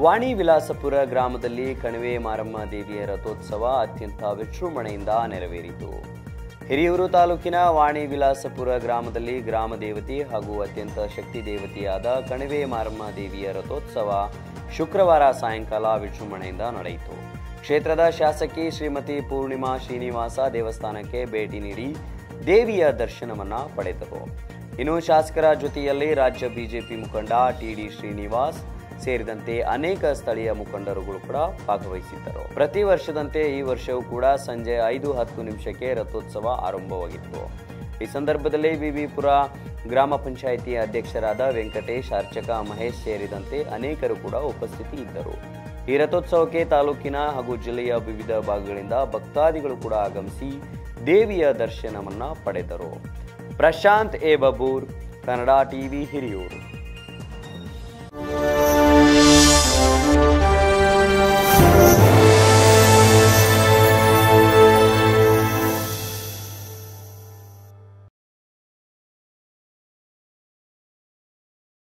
ವಾಣಿ ವಿಲಾಸಪುರ ಗ್ರಾಮದಲ್ಲಿ ಕಣಿವೆ ಮಾರಮ್ಮ ದೇವಿಯ ರಥೋತ್ಸವ ಅತ್ಯಂತ ವಿಜೃಂಭಣೆಯಿಂದ ನೆರವೇರಿತು ಹಿರಿಯೂರು ತಾಲೂಕಿನ ವಾಣಿ ವಿಲಾಸಪುರ ಗ್ರಾಮದಲ್ಲಿ ಗ್ರಾಮ ದೇವತೆ ಹಾಗೂ ಅತ್ಯಂತ ಶಕ್ತಿ ದೇವತೆಯಾದ ಕಣಿವೆ ಮಾರಮ್ಮ ದೇವಿಯ ರಥೋತ್ಸವ ಶುಕ್ರವಾರ ಸಾಯಂಕಾಲ ವಿಜೃಂಭಣೆಯಿಂದ ನಡೆಯಿತು ಕ್ಷೇತ್ರದ ಶಾಸಕಿ ಶ್ರೀಮತಿ ಪೂರ್ಣಿಮಾ ಶ್ರೀನಿವಾಸ ದೇವಸ್ಥಾನಕ್ಕೆ ಭೇಟಿ ನೀಡಿ ದೇವಿಯ ದರ್ಶನವನ್ನ ಪಡೆದರು ಇನ್ನು ಶಾಸಕರ ಜೊತೆಯಲ್ಲಿ ರಾಜ್ಯ ಬಿಜೆಪಿ ಮುಖಂಡ ಟಿಡಿ ಶ್ರೀನಿವಾಸ್ ಸೇರಿದಂತೆ ಅನೇಕ ಸ್ಥಳೀಯ ಮುಖಂಡರುಗಳು ಕೂಡ ಭಾಗವಹಿಸಿದ್ದರು ಪ್ರತಿ ವರ್ಷದಂತೆ ಈ ವರ್ಷವೂ ಕೂಡ ಸಂಜೆ ಐದು ಹತ್ತು ನಿಮಿಷಕ್ಕೆ ರಥೋತ್ಸವ ಆರಂಭವಾಗಿತ್ತು ಈ ಸಂದರ್ಭದಲ್ಲಿ ವಿವಿಪುರ ಗ್ರಾಮ ಪಂಚಾಯಿತಿ ಅಧ್ಯಕ್ಷರಾದ ವೆಂಕಟೇಶ್ ಅರ್ಚಕ ಮಹೇಶ್ ಸೇರಿದಂತೆ ಅನೇಕರು ಕೂಡ ಉಪಸ್ಥಿತಿ ಇದ್ದರು ಈ ರಥೋತ್ಸವಕ್ಕೆ ತಾಲೂಕಿನ ಹಾಗೂ ಜಿಲ್ಲೆಯ ವಿವಿಧ ಭಾಗಗಳಿಂದ ಭಕ್ತಾದಿಗಳು ಕೂಡ ಆಗಮಿಸಿ ದೇವಿಯ ದರ್ಶನವನ್ನ ಪಡೆದರು ಪ್ರಶಾಂತ್ ಎ ಬಬೂರ್ ಕನ್ನಡ ಟಿವಿ ಹಿರಿಯೂರು